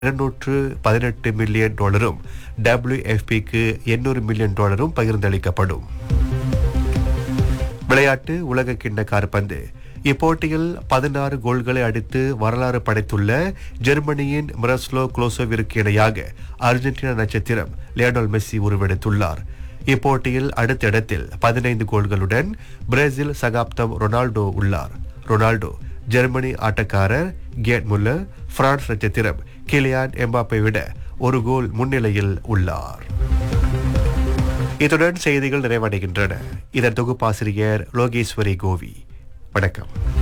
இருநூற்று பதினெட்டு மில்லியன் டாலரும் டபிள்யூஎஃபிக்கு எண்ணூறு மில்லியன் டாலரும் பகிர்ந்தளிக்கப்படும் விளையாட்டு உலக கிண்ண காற்பந்து இப்போட்டியில் பதினாறு கோல்களை அடித்து வரலாறு படைத்துள்ள ஜெர்மனியின் மிரஸ்லோ குளோசோவிற்கு இணையாக அர்ஜென்டினா நட்சத்திரம் லியோனல் மெஸ்ஸி உருவெடுத்துள்ளார் இப்போட்டியில் அடுத்த இடத்தில் பதினைந்து கோல்களுடன் பிரேசில் சகாப்தம் ரொனால்டோ உள்ளார் ரொனால்டோ ஜெர்மனி ஆட்டக்காரர் கேட் முல்லர் பிரான்ஸ் நட்சத்திரம் கிலியான் எம்பாப்பை விட ஒரு கோல் முன்னிலையில் உள்ளார் இத்துடன் செய்திகள் நிறைவடைகின்றன இதன் தொகுப்பாசிரியர் லோகேஸ்வரி கோவி வணக்கம்